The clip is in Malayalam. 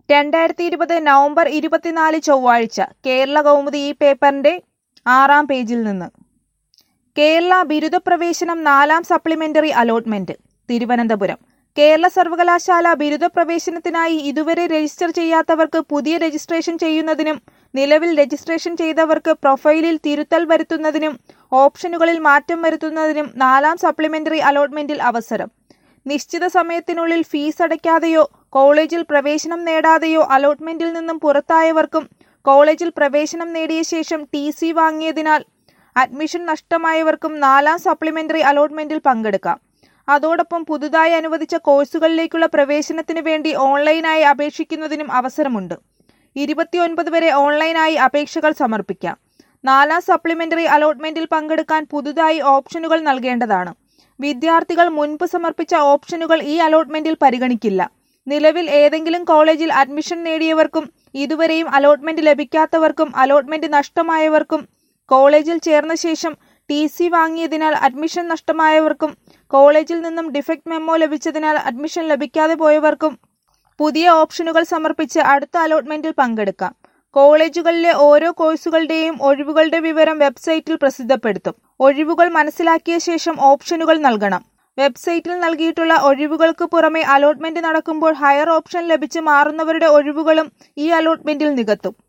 രണ്ടായിരത്തി ഇരുപത് നവംബർ ഇരുപത്തിനാല് ചൊവ്വാഴ്ച കേരള കൗമുദി ഈ പേപ്പറിന്റെ ആറാം പേജിൽ നിന്ന് കേരള ബിരുദ പ്രവേശനം നാലാം സപ്ലിമെന്ററി അലോട്ട്മെന്റ് തിരുവനന്തപുരം കേരള സർവകലാശാല ബിരുദ പ്രവേശനത്തിനായി ഇതുവരെ രജിസ്റ്റർ ചെയ്യാത്തവർക്ക് പുതിയ രജിസ്ട്രേഷൻ ചെയ്യുന്നതിനും നിലവിൽ രജിസ്ട്രേഷൻ ചെയ്തവർക്ക് പ്രൊഫൈലിൽ തിരുത്തൽ വരുത്തുന്നതിനും ഓപ്ഷനുകളിൽ മാറ്റം വരുത്തുന്നതിനും നാലാം സപ്ലിമെന്ററി അലോട്ട്മെന്റിൽ അവസരം നിശ്ചിത സമയത്തിനുള്ളിൽ ഫീസ് അടയ്ക്കാതെയോ കോളേജിൽ പ്രവേശനം നേടാതെയോ അലോട്ട്മെന്റിൽ നിന്നും പുറത്തായവർക്കും കോളേജിൽ പ്രവേശനം നേടിയ ശേഷം ടി സി വാങ്ങിയതിനാൽ അഡ്മിഷൻ നഷ്ടമായവർക്കും നാലാം സപ്ലിമെന്ററി അലോട്ട്മെന്റിൽ പങ്കെടുക്കാം അതോടൊപ്പം പുതുതായി അനുവദിച്ച കോഴ്സുകളിലേക്കുള്ള പ്രവേശനത്തിന് വേണ്ടി ഓൺലൈനായി അപേക്ഷിക്കുന്നതിനും അവസരമുണ്ട് ഇരുപത്തിയൊൻപത് വരെ ഓൺലൈനായി അപേക്ഷകൾ സമർപ്പിക്കാം നാലാം സപ്ലിമെന്ററി അലോട്ട്മെന്റിൽ പങ്കെടുക്കാൻ പുതുതായി ഓപ്ഷനുകൾ നൽകേണ്ടതാണ് വിദ്യാർത്ഥികൾ മുൻപ് സമർപ്പിച്ച ഓപ്ഷനുകൾ ഈ അലോട്ട്മെന്റിൽ പരിഗണിക്കില്ല നിലവിൽ ഏതെങ്കിലും കോളേജിൽ അഡ്മിഷൻ നേടിയവർക്കും ഇതുവരെയും അലോട്ട്മെന്റ് ലഭിക്കാത്തവർക്കും അലോട്ട്മെന്റ് നഷ്ടമായവർക്കും കോളേജിൽ ചേർന്ന ശേഷം ടി സി വാങ്ങിയതിനാൽ അഡ്മിഷൻ നഷ്ടമായവർക്കും കോളേജിൽ നിന്നും ഡിഫക്ട് മെമ്മോ ലഭിച്ചതിനാൽ അഡ്മിഷൻ ലഭിക്കാതെ പോയവർക്കും പുതിയ ഓപ്ഷനുകൾ സമർപ്പിച്ച് അടുത്ത അലോട്ട്മെന്റിൽ പങ്കെടുക്കാം കോളേജുകളിലെ ഓരോ കോഴ്സുകളുടെയും ഒഴിവുകളുടെ വിവരം വെബ്സൈറ്റിൽ പ്രസിദ്ധപ്പെടുത്തും ഒഴിവുകൾ മനസ്സിലാക്കിയ ശേഷം ഓപ്ഷനുകൾ നൽകണം വെബ്സൈറ്റിൽ നൽകിയിട്ടുള്ള ഒഴിവുകൾക്ക് പുറമെ അലോട്ട്മെന്റ് നടക്കുമ്പോൾ ഹയർ ഓപ്ഷൻ ലഭിച്ച് മാറുന്നവരുടെ ഒഴിവുകളും ഈ അലോട്ട്മെന്റിൽ നികത്തും